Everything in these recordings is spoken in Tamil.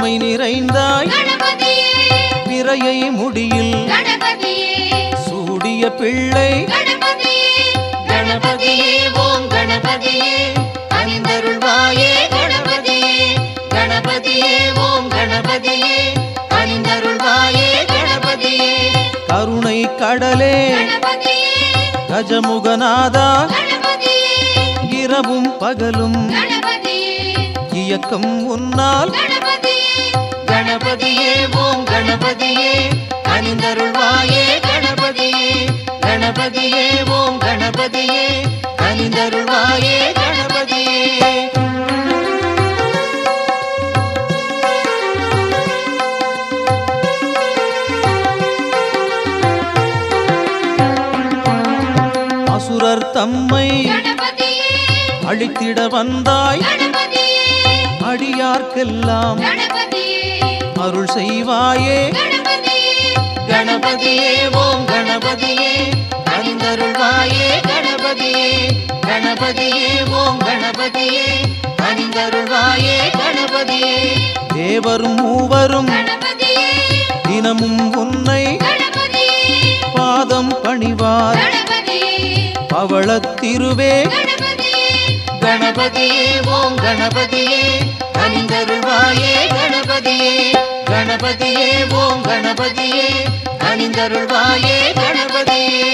பெருமை நிறைந்தாய் கணபதியே பிறையை முடியில் கணபதியே சூடிய பிள்ளை கணபதியே கணபதியே ஓம் கணபதியே அணிந்தருள்வாயே கணபதியே கணபதியே ஓம் கணபதியே அணிந்தருள்வாயே கணபதியே கருணை கடலே கணபதியே கஜமுகநாதா கணபதியே இரவும் பகலும் கணபதியே இயக்கம் உன்னால் கணபதியே கணபதியே ஓம் கணபதியே அணிந்தருள்வாயே கணபதியே கணபதியே ஓம் கணபதியே அணிந்தருள்வாயே கணபதியே அசுரர் தம்மை கணபதியே அழித்திட வந்தாய் கணபதியே அடியார்க்கெல்லாம் கணபதியே அருள் செய்வாயே கணபதியே கணபதியே ஓம் கணபதியே அணிந்தருள்வாயே கணபதியே கணபதியே ஓம் கணபதியே அணிந்தருள்வாயே கணபதியே தேவரும் மூவரும் கணபதியே தினமும் உன்னை கணபதியே பாதம் பணிவார் கணபதியே பவளத்திருவே கணபதியே கணபதியே ஓம் கணபதியே அணிந்தருள்வாயே கணபதியே கணபதியே ஓம் கணபதியே அணிந்தருள்வாயே கணபதியே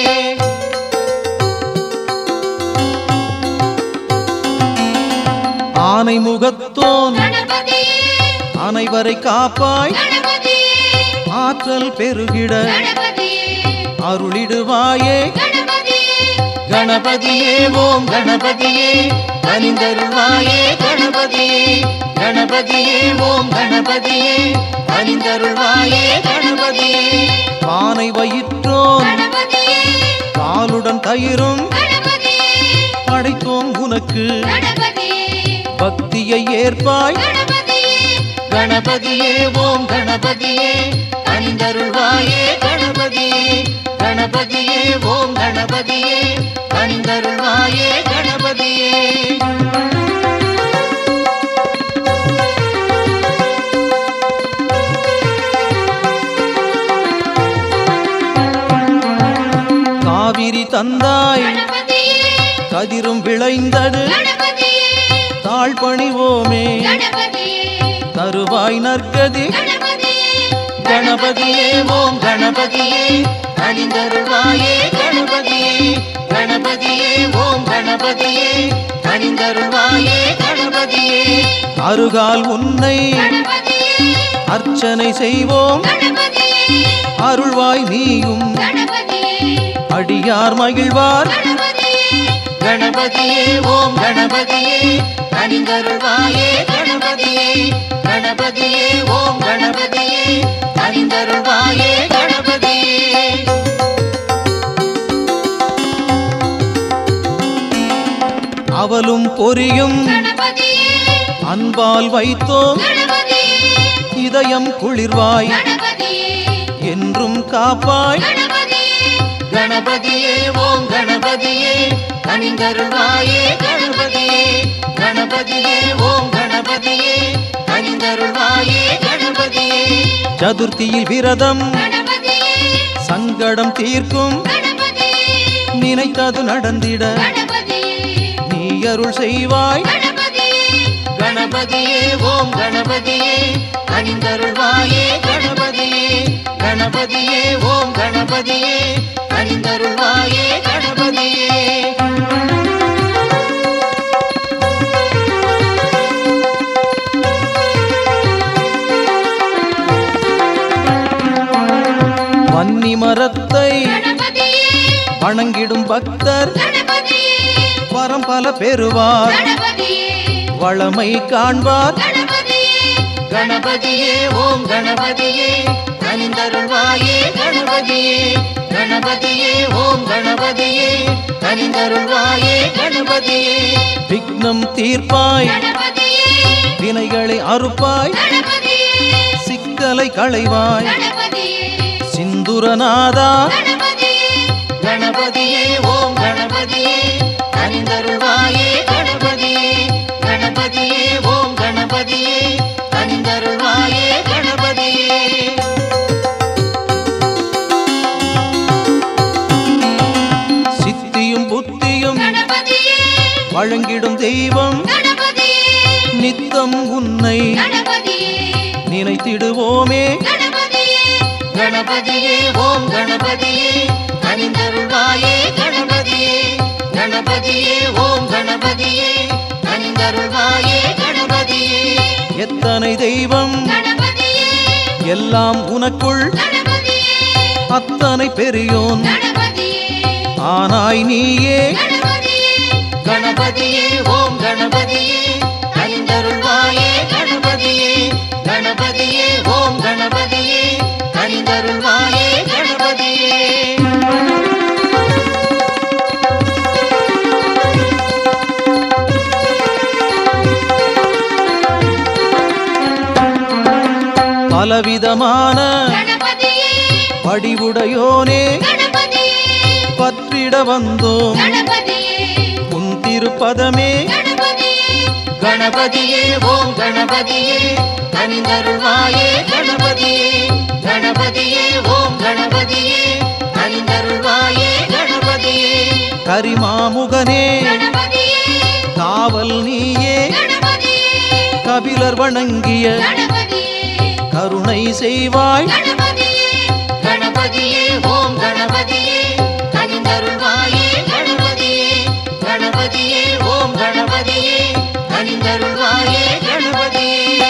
ஆனை முகத்தோன் கணபதியே அனைவரை காப்பாய் கணபதியே ஆற்றல் பெருகிட கணபதியே அருளிடுவாயே கணபதியே கணபதியே ஓம் கணபதியே அணிந்தருள்வாயே கணபதியே கணபதியே ஓம் கணபதியே அணிந்தருள்வாயே கணபதியே பானை வயிற்றோன் கணபதியே பாலுடன் தயிரும் கணபதியே படைத்தோம் உனக்கு கணபதியே பக்தியை ஏற்பாய் கணபதியே கணபதியே ஓம் கணபதியே அணிந்தருள்வாயே கணபதியே கணபதியே ஓம் கணபதியே அணிந்தருள்வாயே கணபதியே காவிரி தந்தாய் கணபதியே கதிரும் விளைந்தது கணபதியே தாழ் பணிவோமே கணபதியே தருவாய் நற்கதி கணபதியே கணபதியே ஓம் கணபதியே அணிந்தருள்வாயே கணபதியே கணபதியே ஓம் கணபதியே அணிந்தருள்வாயே கணபதியே அருகால் உன்னை கணபதியே அர்ச்சனை செய்வோம் கணபதியே அருள்வாய் நீயும் கணபதியே அடியார் மகிழ்வார் கணபதியே கணபதியே ஓம் கணபதியே அணிந்தருள்வாயே கணபதியே கணபதியே ஓம் கணபதியே அணிந்தருள்வாயே கணபதியே அவலும் பொரியும் கணபதியே அன்பால் வைத்தோம் கணபதியே இதயம் குளிர்வாய் கணபதியே என்றும் காப்பாய் கணபதியே கணபதியே ஓம் கணபதியே அணிந்தருள்வாயே கணபதியே கணபதியே ஓம் கணபதியே அணிந்தருள்வாயே கணபதியே சதுர்த்தியில் விரதம் கணபதியே சங்கடம் தீர்க்கும் கணபதியே நினைத்தது நடந்திட கணபதியே நீ அருள் செய்வாய் கணபதியே கணபதியே ஓம் கணபதியே அணிந்தருள்வாயே கணபதியே கணபதியே ஓம் கணபதியே அணிந்தருள்வாயே கணபதியே வன்னி மரத்தை கணபதியே வணங்கிடும் பக்தர் கணபதியே வரம் பல பெறுவார் கணபதியே வளமை காண்பார் கணபதியே கணபதியே ஓம் கணபதியே அணிந்தருள்வாயே கணபதியே கணபதியே ஓம் கணபதியே அணிந்தருள்வாயே கணபதியே விக்னம் தீர்ப்பாய் கணபதியே வினைகளை அறுப்பாய் கணபதியே சிக்கலை களைவாய் கணபதியே சிந்துரநாதா கணபதியே கணபதியே ஓம் கணபதியே அணிந்தருள்வாயே கணபதியே கணபதியே ஓம் கணபதியே அணிந்தருள்வாயே வணங்கிடும் தெய்வம் கணபதியே நித்தம் உன்னை கணபதியே நினைத்திடுவோமே கணபதியே கணபதியே ஓம் கணபதியே அணிந்தருள்வாயே கணபதியே கணபதியே ஓம் கணபதியே அணிந்தருள்வாயே கணபதியே எத்தனை தெய்வம் கணபதியே எல்லாம் உனக்குள் கணபதியே அத்தனை பெரியோன் கணபதியே ஆனாய் நீயே கணபதியே கணபதியே ஓம் கணபதியே அணிந்தருள்வாயே கணபதியே கணபதியே ஓம் கணபதியே அணிந்தருள்வாயே கணபதியே பலவிதமான கணபதியே வடிவுடையோனே கணபதியே பற்றிட வந்தோம் கணபதியே உன் திருப்பதமே கணபதியே கணபதியே ஓம் கணபதியே அணிந்தருள்வாயே கணபதியே கணபதியே ஓம் கணபதியே அணிந்தருள்வாயே கணபதியே கரிமாமுகனே கணபதியே காவல் நீயே கணபதியே கபிலர் வணங்கிய கணபதியே கருணை செய்வாய் கணபதியே கணபதியே ஓம் கணபதியே அணிந்தருள்வாயே கணபதியே கணபதியே ஓம் கணபதியே அணிந்தருள்வாயே கணபதியே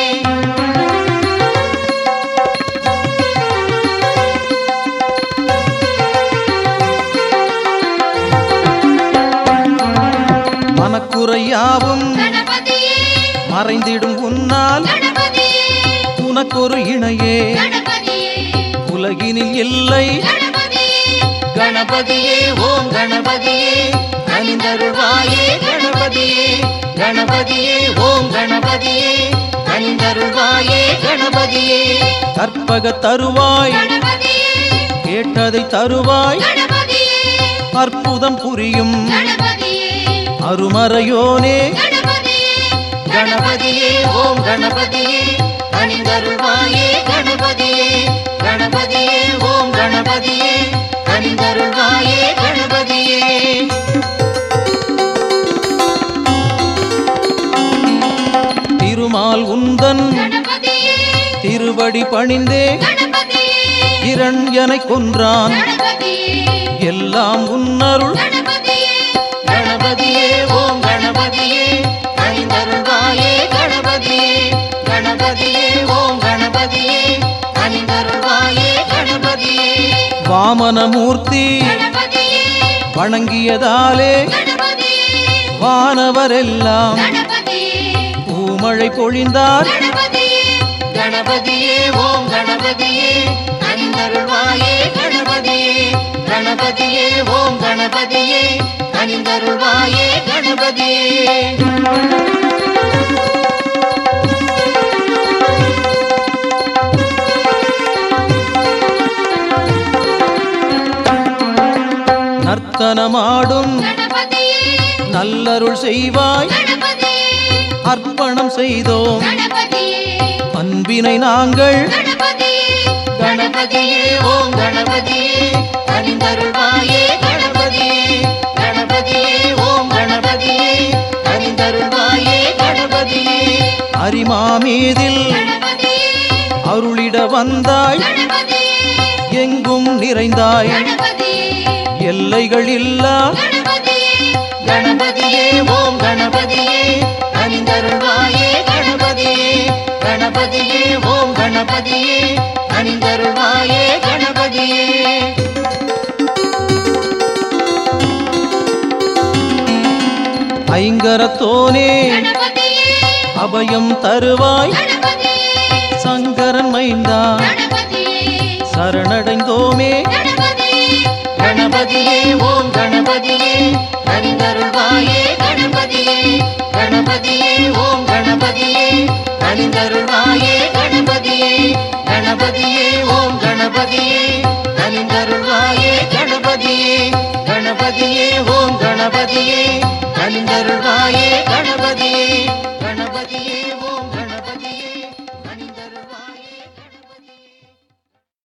மனக்குறையாவும் கணபதியே மறைந்திடும் உன்னால் கணபதியே உனக்கொரு இணையே கணபதியே உலகினில் இல்லை கணபதியே கணபதியே ஓம் கணபதியே அணிந்தருள்வாயே கணபதியே கணபதியே ஓம் கணபதியே அணிந்தருள்வாயே கணபதியே கற்பக தருவாய் கணபதியே கேட்டதை தருவாய் கணபதியே அற்புதம் புரியும் கணபதியே அருமறையோனே கணபதியே கணபதியே ஓம் கணபதியே அணிந்தருள்வாயே கணபதியே கணபதியே ஓம் கணபதியே அணிந்தருள்வாயே கணபதியே திருமால் உந்தன் கணபதியே திருவடி பணிந்தே கணபதியே இரண்யனை கொன்றான் கணபதியே எல்லாம் உன்னருள் கணபதியே கணபதியே ஓம் கணபதியே அணிந்தருள்வாயே கணபதியே கணபதியே ஓம் கணபதியே அணிந்தருள்வாயே கணபதியே வாமனமூர்த்தி கணபதியே வணங்கியதாலே கணபதியே வானவரெல்லாம் கணபதியே பூமழை பொழிந்தார் கணபதியே கணபதியே ஓம் கணபதியே அணிந்தருள்வாயே கணபதியே கணபதியே ஓம் கணபதியே அணிந்தருள்வாயே கணபதியே நர்த்தனமாடும் கணபதியே நல்லருள் செய்வாய் கணபதியே அர்ப்பணம் செய்தோம் கணபதியே அன்பினை நாங்கள் கணபதியே கணபதியே ஓம் கணபதியே அணிந்தருள்வாயே கணபதியே கணபதியே ஓம் கணபதியே அணிந்தருள்வாயே கணபதியே அரிமாமீதில் கணபதியே அருளிட வந்தாய் கணபதியே எங்கும் நிறைந்தாய் கணபதியே எல்லைகள் இல்லா கணபதியே கணபதியே ஓம் கணபதியே அணிந்தருள்வாயே கணபதியே கணபதியே ஓம் கணபதியே அணிந்தருள்வாயே கணபதியே ஐங்கரத்தோனே கணபதியே அபயம் தருவாய் கணபதியே சங்கரன் மைந்தா கணபதியே சரணடைந்தோமே கணபதியே கணபதியே ஓம் கணபதியே அணிந்தருள்வாயே கணபதியே கணபதியே ஓம் கணபதியே அணிந்தருள்வாயே கணபதியே கணபதியே ஓம் கணபதியே அணிந்தருள்வாயே கணபதியே கணபதியே ஓம் கணபதியே அணிந்தருள்வாயே கணபதியே கணபதியே ஓம் கணபதியே